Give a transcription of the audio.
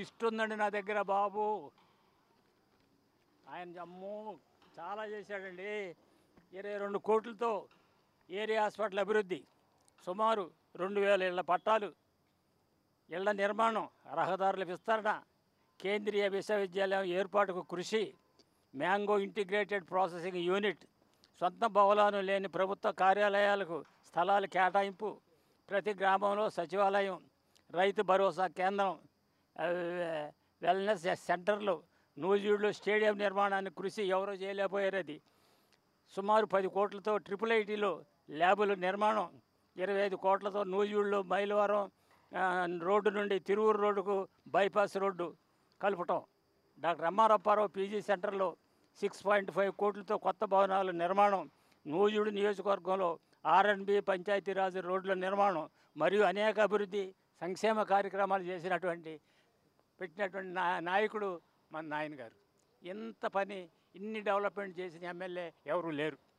list ఉందండి నా దగ్గర బాబు ఆయన జమ్ము చాలా చేశాడండి ఇరవై రెండు కోట్లతో ఏరియా హాస్పిటల్ అభివృద్ధి సుమారు రెండు వేల ఇళ్ల పట్టాలు ఇళ్ల నిర్మాణం రహదారుల విస్తరణ కేంద్రీయ విశ్వవిద్యాలయం ఏర్పాటుకు కృషి మ్యాంగో ఇంటిగ్రేటెడ్ ప్రాసెసింగ్ యూనిట్ సొంత భవనాలు లేని ప్రభుత్వ కార్యాలయాలకు స్థలాలు కేటాయింపు ప్రతి గ్రామంలో సచివాలయం రైతు భరోసా కేంద్రం ఆ, వెల్నెస్ సెంటర్లు నూజివీడులో స్టేడియం నిర్మాణానికి కృషి ఎవరో చేయలేకపోయారు అది సుమారు పది కోట్లతో ట్రిపుల్ ఐటీలో ల్యాబుల నిర్మాణం ఇరవై ఐదు కోట్లతో నూజివీడులో మైలవరం ఆ, రోడ్డు నుండి తిరువురు రోడ్డుకు బైపాస్ రోడ్డు కలుపటం డాక్టర్ ఎంఆర్అప్పారావు పీజీ సెంటర్లో సిక్స్ పాయింట్ ఫైవ్ కోట్లతో కొత్త భవనాల నిర్మాణం నూజివీడు నియోజకవర్గంలో ఆర్ఎండ్బి పంచాయతీరాజ్ రోడ్ల నిర్మాణం మరియు అనేక అభివృద్ధి సంక్షేమ కార్యక్రమాలు చేసినటువంటి పెట్టినటువంటి నా నాయకుడు మన నాయన గారు ఇంత పని ఇన్ని డెవలప్మెంట్ చేసిన ఎమ్మెల్యే ఎవరు లేరు